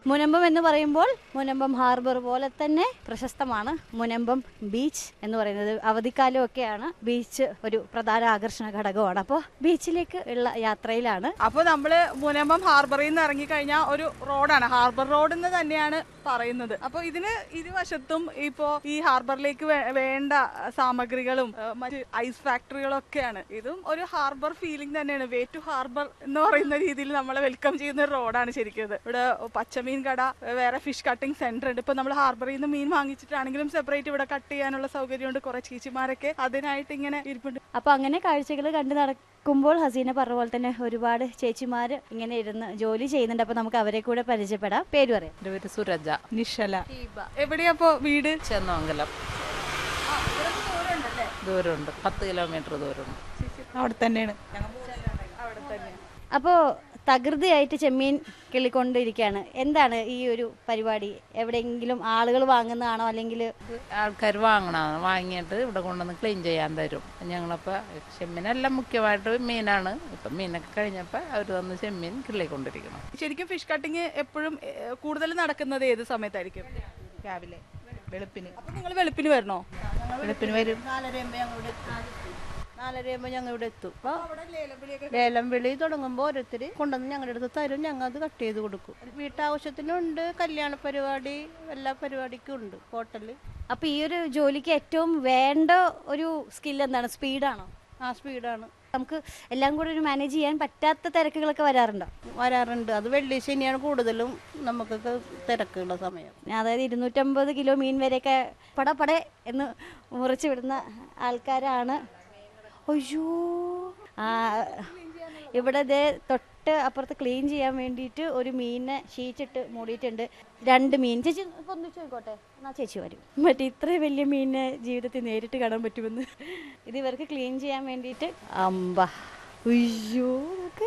മുനമ്പം എന്ന് പറയുമ്പോൾ മുനമ്പം ഹാർബർ പോലെ തന്നെ പ്രശസ്തമാണ് മുനമ്പം ബീച്ച് എന്ന് പറയുന്നത് അവധിക്കാലമൊക്കെയാണ് ബീച്ച് ഒരു പ്രധാന ആകർഷണ ഘടകമാണ് അപ്പോൾ ബീച്ചിലേക്ക് ഉള്ള യാത്രയിലാണ് അപ്പൊ നമ്മള് മുനമ്പം ഹാർബറിൽ നിന്ന് ഇറങ്ങിക്കഴിഞ്ഞാൽ ഒരു റോഡാണ് ഹാർബർ റോഡ് എന്ന് തന്നെയാണ് പറയുന്നത് അപ്പൊ ഇതിന് ഇരുവശത്തും ഇപ്പോ ഈ ഹാർബറിലേക്ക് വേ- വേണ്ട സാമഗ്രികളും ഏഹ്, മറ്റ് ഐസ് ഫാക്ടറികളും ഒക്കെയാണ് ഇതും ഒരു ഹാർബർ ഫീലിംഗ് തന്നെയാണ് വേ ടു ഹാർബർ എന്ന് പറയുന്ന രീതിയിൽ നമ്മളെ വെൽക്കം ചെയ്യുന്ന ഒരു റോഡാണ് ശരിക്കും ഇത് ഇവിടെ പച്ചമീൻ കട വേറെ ഫിഷ് കട്ടിംഗ് സെന്റർ ഉണ്ട് ഇപ്പൊ നമ്മൾ ഹാർബറിൽ നിന്ന് മീൻ വാങ്ങിച്ചിട്ടാണെങ്കിലും സെപ്പറേറ്റ് ഇവിടെ കട്ട് ചെയ്യാനുള്ള സൗകര്യമുണ്ട് കുറെ ചേച്ചിമാരൊക്കെ അതിനായിട്ട് ഇങ്ങനെ ഇരിപ്പുണ്ട് അപ്പോൾ അങ്ങനെ കാഴ്ചകൾ കണ്ടു നടക്കുമ്പോൾ ഹസീന പറഞ്ഞ പോലെ തന്നെ ഒരുപാട് ചേച്ചിമാർ ഇങ്ങനെ ഇരുന്ന് ജോലി ചെയ്യുന്നുണ്ട് അപ്പോൾ നമുക്ക് അവരെ കൂടെ പരിചയപ്പെടാം പേര് പറയാം എൻ്റെ പേര് സുരജ നിഷല എവിടെയാപ്പോ വീട് ചെന്നമംഗലം ദൂരമുണ്ട് പത്ത് കിലോമീറ്റർ ദൂരമുണ്ട് അവിടെ തന്നെയാണ് അപ്പോൾ തകൃതിയായിട്ട് ചെമ്മീൻ കിളിക്കൊണ്ടിരിക്കുകയാണ് എന്താണ് ഈ ഒരു പരിപാടി എവിടെയെങ്കിലും ആളുകൾ വാങ്ങുന്നതാണോ അല്ലെങ്കിൽ ആൾക്കാർ വാങ്ങണം വാങ്ങിയിട്ട് ഇവിടെ കൊണ്ടുവന്ന് ക്ലീൻ ചെയ്യാൻ തരും ഞങ്ങളപ്പോൾ ചെമ്മീനെല്ലാം മുഖ്യമായിട്ട് മീനാണ് ഇപ്പം മീനൊക്കെ കഴിഞ്ഞപ്പോൾ അവർ വന്ന് ചെമ്മീൻ കിള്ളിക്കൊണ്ടിരിക്കണം ശരിക്കും ഫിഷ് കട്ടിങ് എപ്പോഴും കൂടുതൽ നടക്കുന്നത് ഏത് സമയത്തായിരിക്കും രാവിലെ വെളുപ്പിന് അപ്പൊ നിങ്ങൾ വെളുപ്പിന് വരണോ വെളുപ്പിന് വരും നാലരയാകുമ്പോൾ ഞങ്ങൾ ഇവിടെ നാലരയാകുമ്പോൾ ഞങ്ങൾ ഇവിടെ എത്തും അപ്പോൾ ലേലം വിളി തുടങ്ങുമ്പോൾ ഓരോരുത്തർ കൊണ്ടുവന്ന് ഞങ്ങളുടെ അടുത്ത് തരും ഞങ്ങൾ അത് കട്ട് ചെയ്ത് കൊടുക്കും വീട്ടാവശ്യത്തിനുണ്ട് കല്യാണ പരിപാടി എല്ലാ പരിപാടിക്കും ഉണ്ട് ഹോട്ടലിൽ അപ്പോൾ ഈ ഒരു ജോലിക്ക് ഏറ്റവും വേണ്ട ഒരു സ്കിൽ എന്താണ് സ്പീഡാണോ ആ സ്പീഡാണ് നമുക്ക് എല്ലാം കൂടെ ഒരു മാനേജ് ചെയ്യാൻ പറ്റാത്ത തിരക്കുകളൊക്കെ വരാറുണ്ടോ വരാറുണ്ട് അത് വെള്ളി ശനിയാണ് കൂടുതലും നമുക്കൊക്കെ തിരക്കുള്ള സമയം അതായത് ഇരുന്നൂറ്റമ്പത് കിലോ മീൻ വരെയൊക്കെ പടപടെ എന്ന് മുറിച്ച് വിടുന്ന ആൾക്കാരാണ് അയ്യോ ആ ഇവിടെ ദേ തൊട്ട് അപ്പുറത്ത് ക്ലീൻ ചെയ്യാൻ വേണ്ടിയിട്ട് ഒരു മീനിനെ ഷീച്ചിട്ട് മൂടിയിട്ടുണ്ട് രണ്ട് മീൻ ചേച്ചി ഇപ്പൊ ഒന്ന് ചോദിക്കോട്ടെ എന്നാ ചേച്ചി വരും മറ്റേ ഇത്രയും വലിയ മീനിനെ ജീവിതത്തിൽ നേരിട്ട് കാണാൻ പറ്റുമെന്ന് ഇത് ഇവർക്ക് ക്ലീൻ ചെയ്യാൻ വേണ്ടിയിട്ട് അമ്പ അയ്യോ നോക്ക്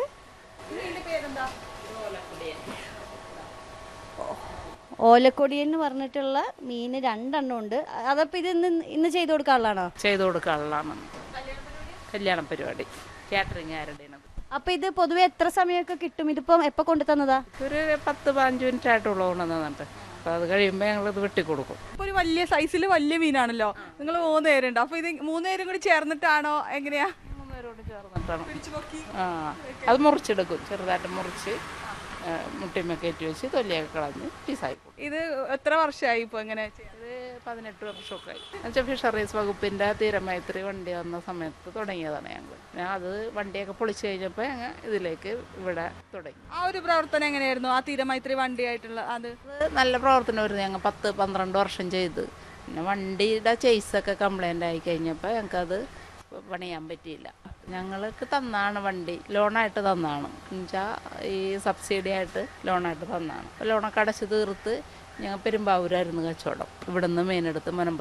ഓലക്കൊടി എന്ന് പറഞ്ഞിട്ടുള്ള മീന് രണ്ടെണ്ണം ഉണ്ട് അതപ്പോൾ ഇത് ഇന്ന് ഇന്ന് ചെയ്ത് കൊടുക്കാനുള്ളതാണോ ചെയ്തു കൊടുക്കാനുള്ളതാണ് കല്യാണ പരിപാടി കാറ്ററിംഗ് ആരുടേനത് അപ്പൊ ഇത് പൊതുവെ എത്ര സമയമൊക്കെ കിട്ടും ഇതിപ്പം എപ്പോ കൊണ്ടു തന്നതാ ഒരു പത്ത് പതിനഞ്ച് മിനിറ്റ് ആയിട്ടുള്ള കൊണ്ടുവന്നിട്ട് അപ്പോൾ അത് കഴിയുമ്പോൾ ഞങ്ങളിത് വെട്ടിക്കൊടുക്കും ഇപ്പൊ ഒരു വലിയ സൈസിൽ വലിയ മീനാണല്ലോ നിങ്ങൾ മൂന്ന് പേരുണ്ട് അപ്പൊ ഇത് മൂന്ന് പേരും കൂടി ചേർന്നിട്ടാണോ എങ്ങനെയാ മൂന്നുപേരോട് ചേർന്നിട്ടാണ് ആ അത് മുറിച്ചെടുക്കും ചെറുതായിട്ട് മുറിച്ച് ആ, മുട്ടിമ കയറ്റി വെച്ച് തൊലിയൊക്കെ കളഞ്ഞ് പീസായി കൊടുക്കും ഇത് എത്ര വർഷമായി ഇപ്പൊ എങ്ങനെ ഇത് പതിനെട്ട് വർഷമൊക്കെ ആയി എന്നുവെച്ചാൽ ഫിഷറീസ് വകുപ്പിൻ്റെ തീരമൈത്രി വണ്ടി വന്ന സമയത്ത് തുടങ്ങിയതാണ് ഞങ്ങൾ ഞാൻ അത് വണ്ടിയൊക്കെ പൊളിച്ച് കഴിഞ്ഞപ്പോൾ ഞങ്ങൾ ഇതിലേക്ക് ഇവിടെ തുടങ്ങി ആ ഒരു പ്രവർത്തനം എങ്ങനെയായിരുന്നു ആ തീരമൈത്രി വണ്ടിയായിട്ടുള്ള അത് അത് നല്ല പ്രവർത്തനമായിരുന്നു ഞങ്ങൾ പത്ത് പന്ത്രണ്ട് വർഷം ചെയ്ത് പിന്നെ വണ്ടിയുടെ ചേസൊക്കെ കംപ്ലൈൻ്റ് ആയി കഴിഞ്ഞപ്പോൾ ഞങ്ങൾക്കത് പണിയാൻ പറ്റിയില്ല ഞങ്ങൾക്ക് തന്നാണ് വണ്ടി ലോണായിട്ട് തന്നാണ് എന്നുവെച്ചാൽ ഈ സബ്സിഡി ആയിട്ട് ലോണായിട്ട് തന്നാണ് അപ്പോൾ ലോണൊക്കെ അടച്ച് തീർത്ത് ഞങ്ങൾ പെരുമ്പാവൂരായിരുന്നു കച്ചവടം ഇവിടുന്ന് മീനെടുത്ത് മുനമ്പ